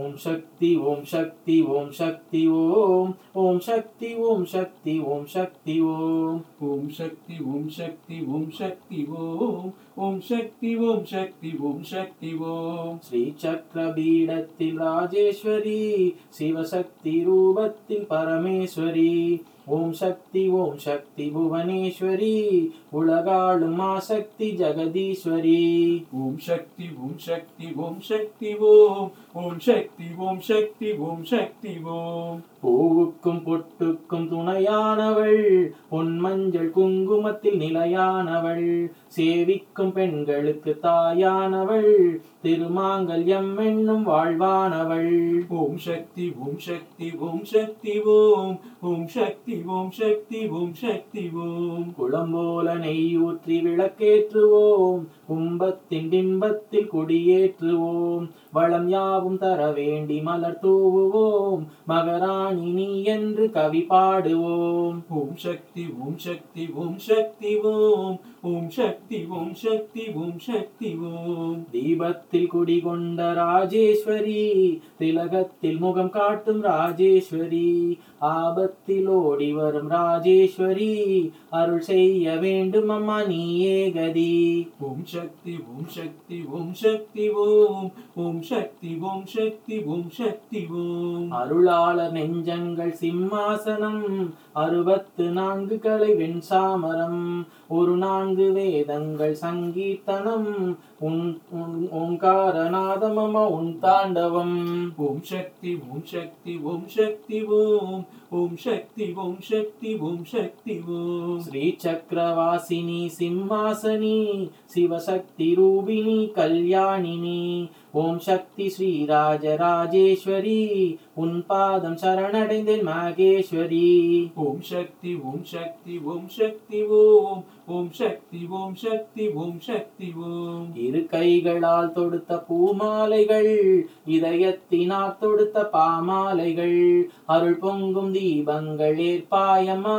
ஓம் சக்தி ஓம் சக்தி ஓம் சக்தி ஓம் ஓம் சக்தி ஓம் சக்தி ஓம் சக்தி ஓம் ஓம் சக்தி ஓம் சக்தி ஓம் சக்தி ஓம் ஓம் சக்தி ஓம் சக்தி ஓம் சக்தி ஓம் ஸ்ரீ சக்கர பீடத்தில் ராஜேஸ்வரி சிவசக்தி ரூபத்தில் பரமேஸ்வரி ஓம் சக்தி ஓம் சக்தி புவனேஸ்வரி உலகாளும் மாசக்தி ஜெகதீஸ்வரி ஓம் சக்தி ஓம் சக்தி ஓம் சக்தி ஓம் ஓம் சக்தி ஓம் சக்தி ஓம் சக்தி ஓம் பூவுக்கும் பொட்டுக்கும் துணையானவள் பொன் மஞ்சள் குங்குமத்தில் நிலையானவள் சேவிக்கும் பெண்களுக்கு தாயானவள் திருமாங்கல்யம் என்னும் வாழ்வானவள் ஓம் சக்தி ஓம் சக்தி ஓம் சக்தி ஓம் ஓம் சக்தி ஓம் சக்தி ஓம் சக்தி ஓம் குளம்போல நெய் ஊற்றி விளக்கேற்றுவோம் கும்பத்தின் பிம்பத்தில் குடியேற்றுவோம் வளம் யாவும் தர வேண்டி மலர் தூவுவோம் மகராணி நீ என்று கவி பாடுவோம் ஓம் சக்தி ஓம் சக்தி ஓம் சக்தி ஓம் ஓம் சக்தி ஓம் சக்தி ஓம் சக்தி ஓம் தீபத்தில் குடிகொண்ட ராஜேஸ்வரி திலகத்தில் முகம் காட்டும் ராஜேஸ்வரி ஆபத்தில் ஓடி வரும் ராஜேஸ்வரி அருள் செய்ய வேண்டும் அம்மா நீயே கதி ஓம் சக்தி ஓம் சக்தி ஓம் சக்தி ஓம் ஓம் சக்தி ஓம் சக்தி ஓம் சக்தி ஓம் அருளாளர் நெஞ்சங்கள் சிம்மாசனம் அறுபத்து நான்கு கலை வெண்சாமரம் ஒரு நான்கு வேதங்கள் சங்கீர்த்தனம் உன் உன் ஓங்காரநாதமம உன் தாண்டவம் ஓம் சக்தி ஓம் சக்தி ஓம் சக்தி ஓம் ஓம் சக்தி ஓம் சக்தி ஓம் சக்தி ஓம் ஸ்ரீ சக்கரவாசினி சிம்மாசனி சிவசக்தி ரூபிணி கல்யாணினி ஓம் சக்தி ஸ்ரீ ராஜராஜேஸ்வரி உன் பாதம் சரணடைந்தேன் மகேஸ்வரி ஓம் சக்தி ஓம் சக்தி ஓம் சக்தி ஓம் ஓம் சக்தி ஓம் சக்தி ஓம் சக்தி ஓம் இரு கைகளால் தொடுத்த பூமாலைகள் இதயத்தினால் தொடுத்த பாமாலைகள் அருள் பொங்கும் தீபங்கள் ஏற்பாயம்மா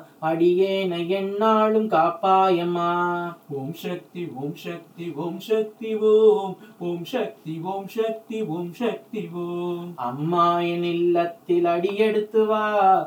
அடியேனை எந்நாளும் காப்பாயம்மா ஓம் சக்தி ஓம் சக்தி ஓம் சக்தி ஓம் ஓம் சக்தி ஓம் சக்தி ஓம் சக்தி ஓம் அம்மா என் இல்லத்தில் அடியெடுத்து வா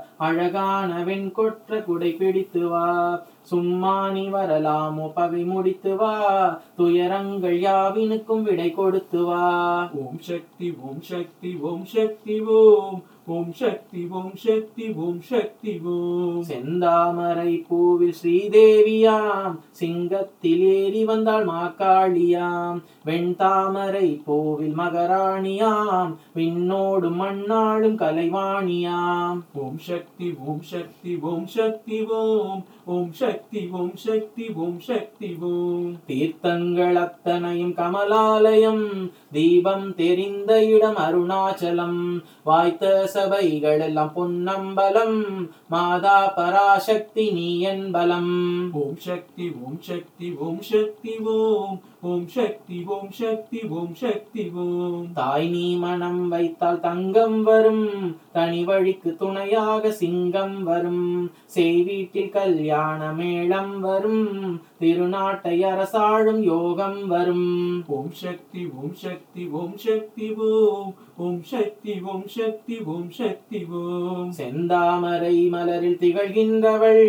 அழகான வெண் கொற்ற குடை பிடித்து வா சும்மா நீ வரலாமோ பகை முடித்து வா துயரங்கள் யாவினுக்கும் விடை கொடுத்து வா ஓம் சக்தி ஓம் சக்தி ஓம் சக்தி ஓம் ஓம் சக்தி ஓம் சக்தி ஓம் சக்தி ஓம் செந்தாமரை பூவில் ஸ்ரீதேவியாம் சிங்கத்தில் ஏறி வந்தாள் மாக்காளியாம் வெண்தாமரை பூவில் மகராணியாம் விண்ணோடும் மண்ணாளும் கலைவாணியாம் ஓம் சக்தி ஓம் சக்தி ஓம் சக்தி ஓம் ஓம் சக்தி ஓம் சக்தி ஓம் சக்தி ஓம் தீர்த்தங்கள் அத்தனையும் கமலாலயம் தீபம் தெரிந்த இடம் அருணாச்சலம் வாய்த்த சபைகள் எல்லாம் பொன்னம்பலம் மாதா பராசக்தி நீ என்பலம் ஓம் சக்தி ஓம் சக்தி ஓம் சக்தி ஓம் ஓம் சக்தி ஓம் சக்தி ஓம் சக்தி ஓம் தாய் நீ மனம் வைத்தால் தங்கம் வரும் தனி வழிக்கு துணையாக சிங்கம் வரும் செய் வீட்டில் கல்யாண மேளம் வரும் திருநாட்டை அரசாழும் யோகம் வரும் ஓம் சக்தி ஓம் சக்தி ஓம் சக்தி ஓம் ஓம் சக்தி ஓம் சக்தி ஓம் சக்தி ஓம் செந்தாமரை மலரில் திகழ்கின்றவள்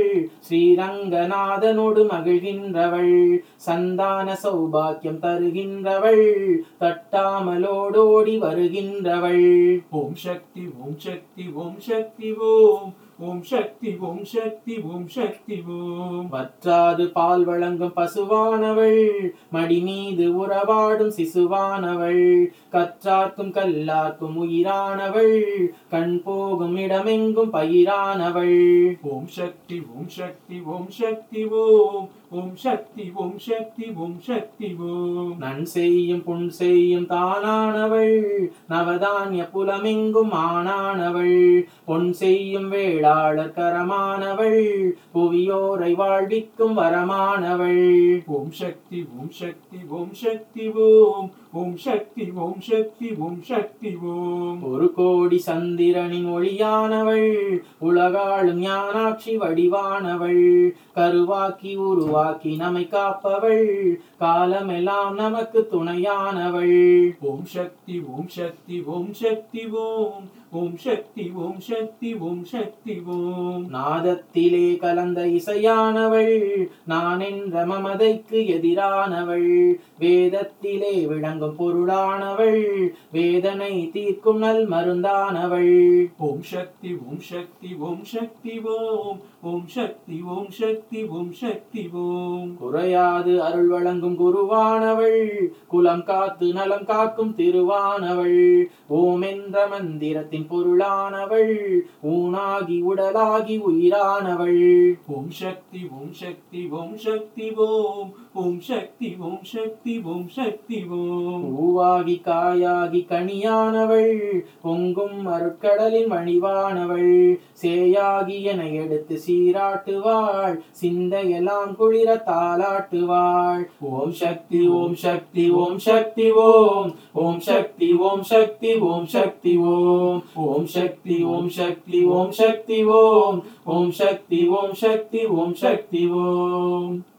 ஸ்ரீரங்கநாதனோடு மகிழ்கின்றவள் சந்தான சௌபாக்கியம் தருகின்றவள் தட்டாமலோடோடி வருகின்றவள் ஓம் சக்தி ஓம் சக்தி ஓம் சக்தி ஓம் ஓம் சக்தி ஓம் சக்தி ஓம் சக்தி ஓம் வற்றாது பால் வழங்கும் பசுவானவள் மடி மீது உறவாடும் சிசுவானவள் கற்றார்க்கும் கல்லார்க்கும் உயிரானவள் கண் போகும் இடமெங்கும் பயிரானவள் ஓம் சக்தி ஓம் சக்தி ஓம் சக்தி ஓம் ஓம் சக்தி ஓம் சக்தி ஓம் சக்தி ஓம் நன் செய்யும் புண் செய்யும் தானானவள் நவதானிய புலமெங்கும் ஆனானவள் பொன் செய்யும் வேளாளர் கரமானவள் புவியோரை வாழ்விக்கும் வரமானவள் ஓம் சக்தி ஓம் சக்தி ஓம் சக்தி ஓம் ஓம் சக்தி ஓம் சக்தி ஓம் சக்தி ஓம் ஒரு கோடி சந்திரனின் ஒளியானவள் உலகாளும் ஞானாட்சி வடிவானவள் கருவாக்கி உருவாக்கி நம்மை காப்பவள் காலமெல்லாம் நமக்கு துணையானவள் ஓம் சக்தி ஓம் சக்தி ஓம் சக்தி ஓம் ஓம் சக்தி ஓம் சக்தி ஓம் சக்தி ஓம் நாதத்திலே கலந்த இசையானவள் நான் என்ற மமதைக்கு எதிரானவள் வேதத்திலே விளங்கும் பொருளானவள் வேதனை தீர்க்கும் நல் மருந்தானவள் ஓம் சக்தி ஓம் சக்தி ஓம் சக்தி ஓம் ஓம் சக்தி ஓம் சக்தி ஓம் சக்தி ஓம் குறையாது அருள் வழங்கும் குருவானவள் குலம் காத்து நலம் காக்கும் திருவானவள் ஓம் என்ற மந்திரத்தின் பொருளானவள் ஊனாகி உடலாகி உயிரானவள் ஓம் சக்தி ஓம் சக்தி ஓம் சக்தி ஓம் ஓம் சக்தி ஓம் சக்தி ஓம் சக்தி ஓம் பூவாகி காயாகி கனியானவள் பொங்கும் அருட்கடலின் வழிவானவள் சேயாகி என எடுத்து சீராட்டுவாள் சிந்தையெல்லாம் குளிர தாளாட்டுவாள் ஓம் சக்தி ஓம் சக்தி ஓம் சக்தி ஓம் ஓம் சக்தி ஓம் சக்தி ஓம் சக்தி ஓம் ஓம் சக்தி ஓம் சக்தி ஓம் சக்தி ஓம் ஓம் சக்தி ஓம் சக்தி ஓம் சக்தி ஓம்